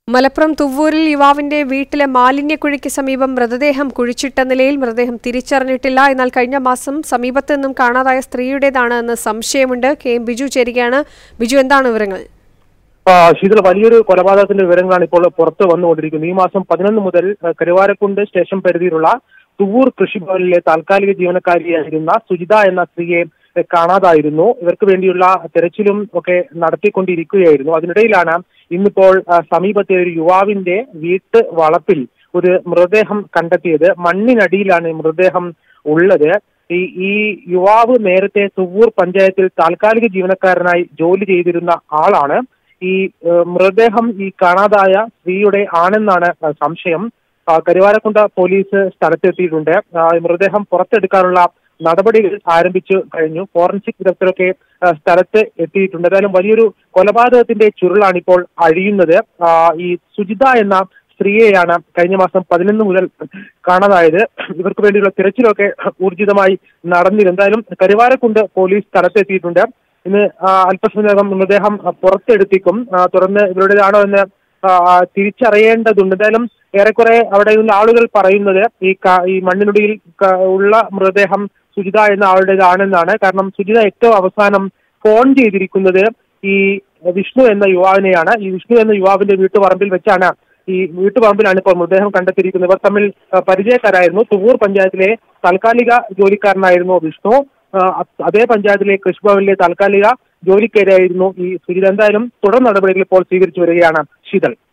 മലപ്പുറം തുവ്വൂരിൽ യുവാവിന്റെ വീട്ടിലെ മാലിന്യക്കുഴിക്ക് സമീപം മൃതദേഹം കുഴിച്ചിട്ട നിലയിൽ മൃതദേഹം തിരിച്ചറിഞ്ഞിട്ടില്ല എന്നാൽ കഴിഞ്ഞ മാസം സമീപത്ത് നിന്നും കാണാതായ സ്ത്രീയുടേതാണ് എന്ന് സംശയമുണ്ട് കെ എം ബിജു ചേരുകയാണ് ബിജു എന്താണ് വിവരങ്ങൾ ആ, ശീതള വലിയൊരു കൊലപാതകത്തിന്റെ വിവരങ്ങളാണ് ഇപ്പോൾ പുറത്ത് വന്നുകൊണ്ടിരിക്കുന്നത് ഈ മാസം പതിനൊന്ന് മുതൽ ആ, കരുവാരക്കുണ്ട് സ്റ്റേഷൻ പരിധിയിലുള്ള തുവൂർ കൃഷിഭവനിലെ താൽക്കാലിക ജീവനക്കാരിയായിരുന്ന സുജിത എന്ന സ്ത്രീയെ ആ, കാണാതായിരുന്നു ഇവർക്ക് വേണ്ടിയുള്ള തെരച്ചിലും ഒക്കെ നടത്തിക്കൊണ്ടിരിക്കുകയായിരുന്നു അതിനിടയിലാണ് ഇന്നിപ്പോൾ ആ, സമീപത്തെ ഒരു യുവാവിന്റെ വീട്ട് വളപ്പിൽ ഒരു മൃതദേഹം കണ്ടെത്തിയത് മണ്ണിനടിയിലാണ് ഈ മൃതദേഹം ഉള്ളത് ഈ ഈ യുവാവ് നേരത്തെ തുവൂർ പഞ്ചായത്തിൽ താൽക്കാലിക ജീവനക്കാരനായി ജോലി ചെയ്തിരുന്ന ആളാണ് ഈ ഏഹ്, മൃതദേഹം ഈ കാണാതായ സ്ത്രീയുടെ ആണെന്നാണ് ആ, സംശയം ആ, കരുവാരക്കുണ്ട പോലീസ് സ്ഥലത്തെത്തിയിട്ടുണ്ട് ആ, ഈ മൃതദേഹം പുറത്തെടുക്കാനുള്ള നടപടികൾ ആരംഭിച്ചു കഴിഞ്ഞു ഫോറൻസിക് വിദഗ്ധരൊക്കെ ആ, സ്ഥലത്ത് എത്തിയിട്ടുണ്ട് ഏതായാലും വലിയൊരു കൊലപാതകത്തിന്റെ ചുരുളാണ് ഇപ്പോൾ അഴിയുന്നത് ആ, ഈ സുജിത എന്ന സ്ത്രീയെയാണ് കഴിഞ്ഞ മാസം പതിനൊന്ന് മുതൽ കാണാതായത് ഇവർക്ക് വേണ്ടിയുള്ള തിരച്ചിലൊക്കെ ഊർജിതമായി നടന്നിരുന്നു എന്തായാലും കരുവാരക്കുണ്ട് പോലീസ് സ്ഥലത്തെത്തിയിട്ടുണ്ട് ഇന്ന് ആ, അല്പസമയത്തിനകം മൃതദേഹം ആ, പുറത്തെടുത്തിക്കും ആ, തുടർന്ന് ഇവരുടേതാണോ എന്ന് ആ, ആ, തിരിച്ചറിയേണ്ടതുണ്ട് എന്തായാലും ഏറെക്കുറെ അവിടെയുള്ള ആളുകൾ പറയുന്നത് ഈ ക- ഈ മണ്ണിനുടിയിൽ ക- ഉള്ള മൃതദേഹം സുജിത എന്ന ആളുടേതാണെന്നാണ് കാരണം സുജിത ഏറ്റവും അവസാനം ഫോൺ ചെയ്തിരിക്കുന്നത് ഈ വിഷ്ണു എന്ന യുവാവിനെയാണ് ഈ വിഷ്ണു എന്ന യുവാവിന്റെ വീട്ടുപറമ്പിൽ വെച്ചാണ് ഈ വീട്ടുപറമ്പിലാണ് ഇപ്പോൾ മൃതദേഹം കണ്ടെത്തിയിരിക്കുന്നത് ഇവർ തമ്മിൽ ആ, പരിചയക്കാരായിരുന്നു തുവൂർ പഞ്ചായത്തിലെ താൽക്കാലിക ജോലിക്കാരനായിരുന്നു വിഷ്ണു ആ, അ- അതേ പഞ്ചായത്തിലെ കൃഷിഭവനിലെ താൽക്കാലിക ജോലിക്കാരായിരുന്നു ഈ സുജിത എന്തായാലും തുടർ നടപടികൾ ഇപ്പോൾ സ്വീകരിച്ചു വരികയാണ് ശീതൾ